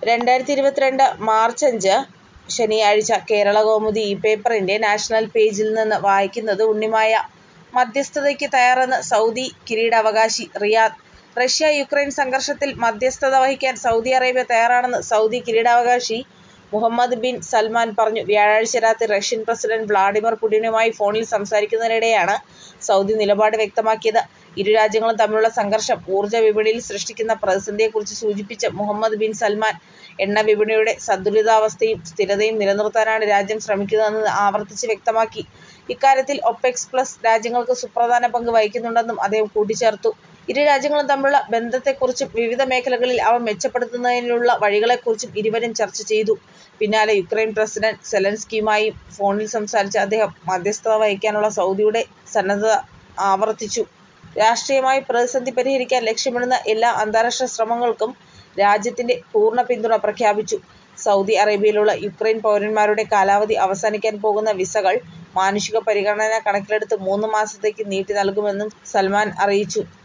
രണ്ടായിരത്തി ഇരുപത്തിരണ്ട് മാർച്ച് അഞ്ച് ശനിയാഴ്ച കേരളകൗമുദി ഈ പേപ്പറിൻ്റെ നാഷണൽ പേജിൽ നിന്ന് വായിക്കുന്നത് ഉണ്ണിമായ. മധ്യസ്ഥതയ്ക്ക് തയ്യാറെന്ന് സൗദി കിരീടാവകാശി റിയാദ് റഷ്യ യുക്രൈൻ സംഘർഷത്തിൽ മധ്യസ്ഥത വഹിക്കാൻ സൗദി അറേബ്യ തയ്യാറാണെന്ന് സൗദി കിരീടാവകാശി മുഹമ്മദ് ബിൻ സൽമാൻ പറഞ്ഞു. വ്യാഴാഴ്ച രാത്രി റഷ്യൻ പ്രസിഡന്റ് വ്ളാഡിമർ പുടിനുമായി ഫോണിൽ സംസാരിക്കുന്നതിനിടെയാണ് സൗദി നിലപാട് വ്യക്തമാക്കിയത്. ഇരു രാജ്യങ്ങളും തമ്മിലുള്ള സംഘർഷം ഊർജ്ജ വിപണിയിൽ സൃഷ്ടിക്കുന്ന പ്രതിസന്ധിയെക്കുറിച്ച് സൂചിപ്പിച്ച് മുഹമ്മദ് ബിൻ സൽമാൻ എണ്ണ വിപണിയുടെ സന്തുലിതാവസ്ഥയും സ്ഥിരതയും നിലനിർത്താനാണ് രാജ്യം ശ്രമിക്കുന്നതെന്ന് ആവർത്തിച്ച് വ്യക്തമാക്കി. ഇക്കാര്യത്തിൽ ഒപെക് പ്ലസ് രാജ്യങ്ങൾക്ക് സുപ്രധാന പങ്ക് വഹിക്കുന്നുണ്ടെന്നും അദ്ദേഹം കൂട്ടിച്ചേർത്തു. ഇരു രാജ്യങ്ങളും തമ്മിലുള്ള ബന്ധത്തെക്കുറിച്ചും വിവിധ മേഖലകളിൽ അവ മെച്ചപ്പെടുത്തുന്നതിനുള്ള വഴികളെക്കുറിച്ചും ഇരുവരും ചർച്ച ചെയ്തു. പിന്നാലെ യുക്രൈൻ പ്രസിഡന്റ് സെലൻസ്കിയുമായും ഫോണിൽ സംസാരിച്ച അദ്ദേഹം മധ്യസ്ഥത വഹിക്കാനുള്ള സൗദിയുടെ സന്നദ്ധത ആവർത്തിച്ചു. രാഷ്ട്രീയമായി പ്രതിസന്ധി പരിഹരിക്കാൻ ലക്ഷ്യമിടുന്ന എല്ലാ അന്താരാഷ്ട്ര ശ്രമങ്ങൾക്കും രാജ്യത്തിന്റെ പൂർണ്ണ പിന്തുണ പ്രഖ്യാപിച്ചു. സൗദി അറേബ്യയിലുള്ള യുക്രൈൻ പൗരന്മാരുടെ കാലാവധി അവസാനിക്കാൻ പോകുന്ന വിസകൾ മാനുഷിക പരിഗണന കണക്കിലെടുത്ത് മൂന്ന് മാസത്തേക്ക് നീട്ടി നൽകുമെന്നും സൽമാൻ അറിയിച്ചു.